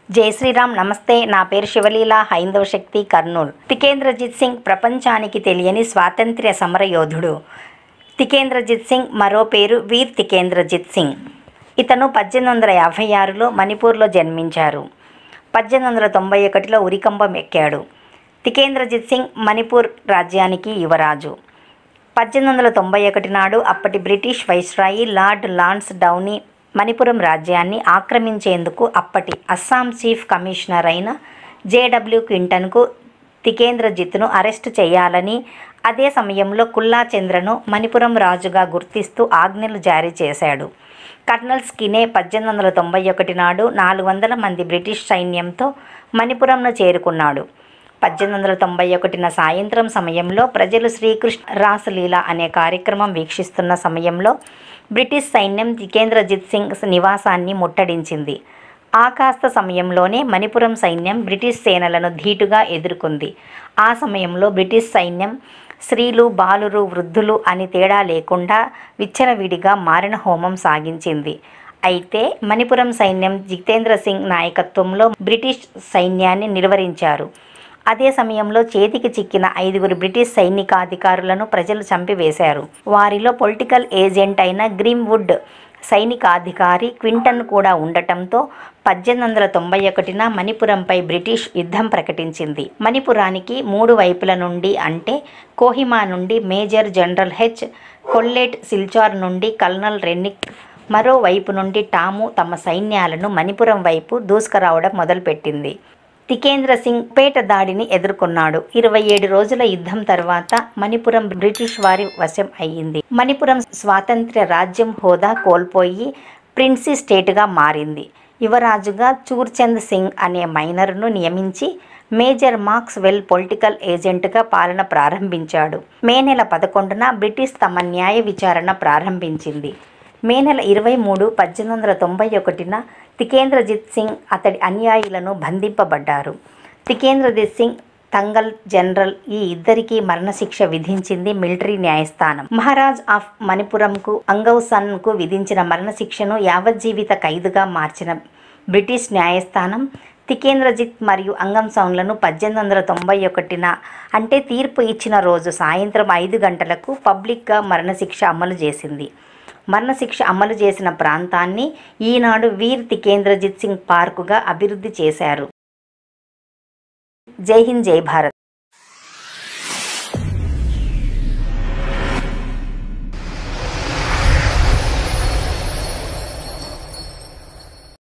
జై శ్రీరామ్ నమస్తే నా పేరు శివలీల హైందవ శక్తి కర్నూల్ తికేంద్రజిత్ సింగ్ ప్రపంచానికి తెలియని స్వాతంత్ర్య సమర యోధుడు తికేంద్రజిత్ సింగ్ మరో పేరు వీర్ తికేంద్రజిత్ సింగ్ ఇతను పద్దెనిమిది వందల యాభై ఆరులో మణిపూర్లో జన్మించారు పద్దెనిమిది వందల తొంభై ఒకటిలో ఉరికంబం ఎక్కాడు తికేంద్రజిత్ సింగ్ మణిపూర్ రాజ్యానికి యువరాజు పద్దెనిమిది వందల తొంభై ఒకటి నాడు అప్పటి British viceroy Lord Lansdowne Manipur రాజ్యాన్ని ఆక్రమించేందుకు అప్పటి అస్సాం చీఫ్ కమిషనర్ అయిన జేడబ్ల్యూ క్వింటన్కు తికేంద్రజిత్ను అరెస్టు చేయాలని అదే సమయంలో కుల్లా చంద్రను మణిపురం రాజుగా గుర్తిస్తూ ఆజ్ఞలు జారీ చేశాడు కర్నల్ స్కినే పద్దెనిమిది వందల తొంభై ఒకటి నాడు నాలుగు వందల మంది బ్రిటిష్ సైన్యంతో మణిపురంను చేరుకున్నాడు పద్దెనిమిది వందల తొంభై ఒకటిన సాయంత్రం సమయంలో ప్రజలు శ్రీకృష్ణ రాసలీల అనే కార్యక్రమం వీక్షిస్తున్న సమయంలో బ్రిటిష్ సైన్యం జితేంద్రజిత్ సింగ్ నివాసాన్ని ముట్టడించింది ఆ కాస్త సమయంలోనే మణిపురం సైన్యం బ్రిటిష్ సేనలను ధీటుగా ఎదుర్కొంది ఆ సమయంలో బ్రిటిష్ సైన్యం స్త్రీలు బాలురు వృద్ధులు అని తేడా లేకుండా విచ్చలవిడిగా మారణ హోమం సాగించింది అయితే మణిపురం సైన్యం జితేంద్ర సింగ్ నాయకత్వంలో బ్రిటిష్ సైన్యాన్ని నిర్వహించారు అదే సమయంలో చేతికి చిక్కిన ఐదుగురు బ్రిటిష్ సైనికాధికారులను ప్రజలు చంపివేశారు వారిలో పొలిటికల్ ఏజెంట్ అయిన గ్రీమ్వుడ్ సైనికాధికారి క్వింటన్ కూడా ఉండటంతో పద్దెనిమిది వందల తొంభై ఒకటిన మణిపురంపై బ్రిటిష్ యుద్ధం ప్రకటించింది మణిపురానికి మూడు వైపుల నుండి అంటే కోహిమా నుండి major general H Collett Silchar నుండి కల్నల్ రెన్నిక్ మరోవైపు నుండి టాము తమ సైన్యాలను మణిపురం వైపు దూసుకురావడం మొదలుపెట్టింది తికేంద్ర సింగ్ పేట దాడిని ఎదుర్కొన్నాడు ఇరవై ఏడు రోజుల యుద్ధం తర్వాత మణిపురం బ్రిటిష్ వారి వశం అయ్యింది మణిపురం స్వాతంత్ర్య రాజ్యం హోదా కోల్పోయి ప్రిన్సీ స్టేట్గా మారింది యువరాజుగా చూర్చంద్ సింగ్ అనే మైనర్ను నియమించి మేజర్ మార్క్స్ వెల్ పొలిటికల్ ఏజెంట్గా పాలన ప్రారంభించాడు మే నెల పదకొండున బ్రిటిష్ తమ న్యాయ విచారణ ప్రారంభించింది మే నెల ఇరవై మూడు పద్దెనిమిది వందల తొంభై ఒకటిన తికేంద్రజిత్ సింగ్ అతడి అనుయాయులను బంధింపబడ్డారు తికేంద్రజిత్ సింగ్ తంగల్ జనరల్ ఈ ఇద్దరికీ మరణశిక్ష విధించింది మిలిటరీ న్యాయస్థానం మహారాజ్ ఆఫ్ మణిపురంకు అంగౌసన్కు విధించిన మరణశిక్షను యావజ్జీవిత ఖైదుగా మార్చిన బ్రిటిష్ న్యాయస్థానం తికేంద్రజిత్ మరియు అంగం సౌన్లను పద్దెనిమిది వందల తొంభై ఒకటిన అంటే తీర్పు ఇచ్చిన రోజు సాయంత్రం ఐదు గంటలకు పబ్లిక్గా మరణశిక్ష అమలు చేసింది మరణశిక్ష అమలు చేసిన ప్రాంతాన్ని ఈనాడు వీర్ తికేంద్రజిత్ సింగ్ పార్కుగా అభివృద్ధి చేశారు జై హింద్ జై భారత్